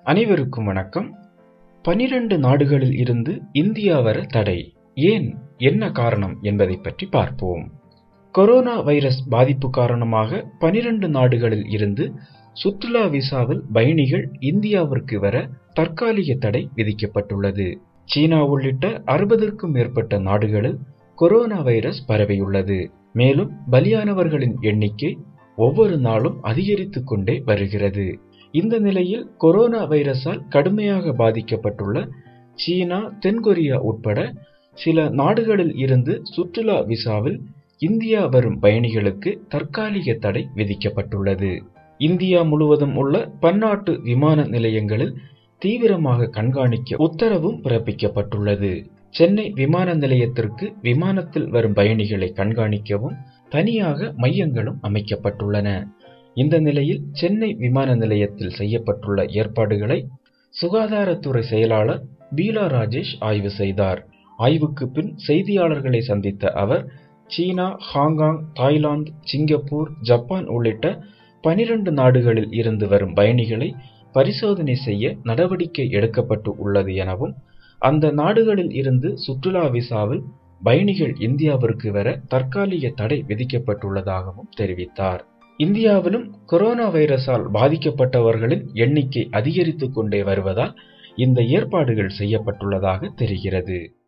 அனைவருக்கும் வணக்கம் பனிரெண்டு நாடுகளில் இருந்து இந்தியா வர தடை ஏன் என்ன காரணம் என்பதை பற்றி பார்ப்போம் கொரோனா வைரஸ் பாதிப்பு காரணமாக பனிரெண்டு நாடுகளில் இருந்து சுற்றுலா விசாவில் பயணிகள் இந்தியாவிற்கு வர தற்காலிக தடை விதிக்கப்பட்டுள்ளது சீனா உள்ளிட்ட அறுபதற்கும் மேற்பட்ட நாடுகளில் கொரோனா வைரஸ் பரவியுள்ளது மேலும் பலியானவர்களின் எண்ணிக்கை ஒவ்வொரு நாளும் அதிகரித்துக் கொண்டே வருகிறது இந்த நிலையில் கொரோனா வைரஸால் கடுமையாக பாதிக்கப்பட்டுள்ள சீனா தென்கொரியா உட்பட சில நாடுகளில் இருந்து சுற்றுலா விசாவில் இந்தியா வரும் பயணிகளுக்கு தற்காலிக தடை விதிக்கப்பட்டுள்ளது இந்தியா முழுவதும் உள்ள பன்னாட்டு விமான நிலையங்களில் தீவிரமாக கண்காணிக்க உத்தரவும் பிறப்பிக்கப்பட்டுள்ளது சென்னை விமான நிலையத்திற்கு விமானத்தில் வரும் பயணிகளை கண்காணிக்கவும் தனியாக மையங்களும் அமைக்கப்பட்டுள்ளன இந்த நிலையில் சென்னை விமான நிலையத்தில் செய்யப்பட்டுள்ள ஏற்பாடுகளை சுகாதாரத்துறை செயலாளர் பீலா ராஜேஷ் ஆய்வு செய்தார் ஆய்வுக்கு பின் செய்தியாளர்களை சந்தித்த அவர் சீனா ஹாங்காங் தாய்லாந்து சிங்கப்பூர் ஜப்பான் உள்ளிட்ட பனிரண்டு நாடுகளில் இருந்து வரும் பயணிகளை பரிசோதனை செய்ய நடவடிக்கை எடுக்கப்பட்டு உள்ளது எனவும் அந்த நாடுகளில் இருந்து சுற்றுலா விசாவில் பயணிகள் இந்தியாவிற்கு வர தற்காலிக தடை விதிக்கப்பட்டுள்ளதாகவும் தெரிவித்தார் இந்தியாவிலும் கொரோனா வைரஸால் பாதிக்கப்பட்டவர்களின் எண்ணிக்கை அதிகரித்துக் கொண்டே வருவதால் இந்த ஏற்பாடுகள் செய்யப்பட்டுள்ளதாக தெரிகிறது